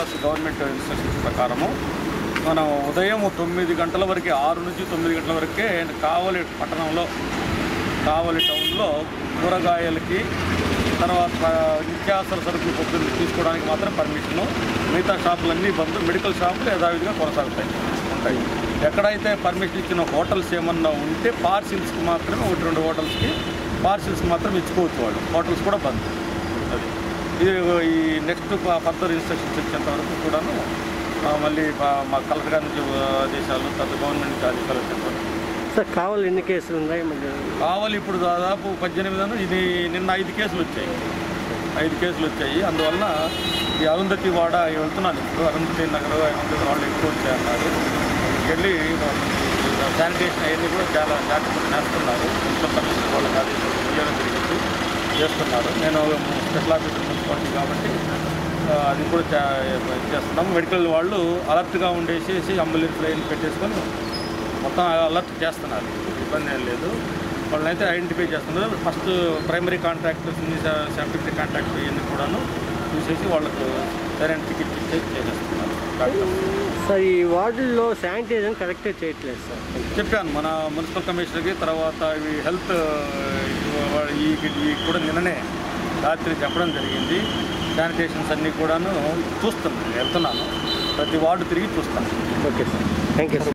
hours government instructions ప్రకారము మనం ఉదయం తొమ్మిది గంటల వరకే ఆరు నుంచి తొమ్మిది గంటల వరకే కావలి పట్టణంలో కావలి టౌన్లో కూరగాయలకి తర్వాత నిత్యావసర సరుకులు పొద్దున్న తీసుకోవడానికి మాత్రం పర్మిషను మిగతా షాపులన్నీ బంద్ మెడికల్ షాపులు యథావిధిగా కొనసాగుతాయి ఉంటాయి ఎక్కడైతే పర్మిషన్ ఇచ్చిన హోటల్స్ ఏమన్నా ఉంటే పార్సిల్స్కి మాత్రమే ఒకటి రెండు హోటల్స్కి పార్సిల్స్కి మాత్రం ఇచ్చుకోవచ్చు వాళ్ళు హోటల్స్ కూడా బంద్ అది ఇది ఈ నెక్స్ట్ ఫర్దర్ ఇన్స్ట్రక్షన్స్ ఇచ్చేంత వరకు కూడాను ఆ, మళ్ళీ మా- మా కలెక్టర్ గారి నుంచి ఆదేశాలు తర్వాత గవర్నమెంట్ నుంచి ఆదేశాలు వచ్చేంత వరకు సార్ కావాలి ఎన్ని కేసులు ఉన్నాయి మళ్ళీ కావాలి ఇప్పుడు దాదాపు పద్దెనిమిది ఇది నిన్న ఐదు కేసులు వచ్చాయి ఐదు కేసులు వచ్చాయి అందువలన ఈ అరుంధతి వాడ వెళ్తున్నాను ఇప్పుడు అరుంధతి నగర్ అరుంధతి వాళ్ళు ఎక్కువ వచ్చాయన్నారు వెళ్ళి శానిటేషన్ అవన్నీ కూడా చాలా జాగ్రత్తగా చేస్తున్నారు మున్సిపల్ కమిషనర్ వాళ్ళకి ఆదేశాలు ఇవ్వడం జరిగింది చేస్తున్నారు నేను స్పెషల్ ఆఫీసర్ మున్సిపాలిటీ కాబట్టి ఆ, అది కూడా చే- చేస్తున్నాం మెడికల్ వాళ్ళు అలర్ట్గా ఉండేసేసి అంబులెన్స్ లైన్ పెట్టేసుకొని మొత్తం అలర్ట్ చేస్తున్నారు ఇబ్బంది ఏం లేదు వాళ్ళనైతే ఐడెంటిఫై చేస్తున్నారు first primary contractors secondary contractor ఇవన్నీ కూడాను చూసేసి వాళ్ళకు సరైన టికెట్ ఇచ్చేసి చేసేస్తున్నారు డాక్టర్ సార్ ఈ వార్డుల్లో శానిటైజర్ కరెక్ట్గా చేయట్లేదు సార్ చెప్పాను మన మున్సిపల్ కమిషనర్కి తర్వాత ఇవి హెల్త్ ఈ ఈ కూడా నిన్ననే రాత్రి చెప్పడం జరిగింది శానిటేషన్స్ అన్నీ కూడాను చూస్తున్నాను వెళ్తున్నాను ప్రతి వార్డు తిరిగి చూస్తాను okay sir thank you sir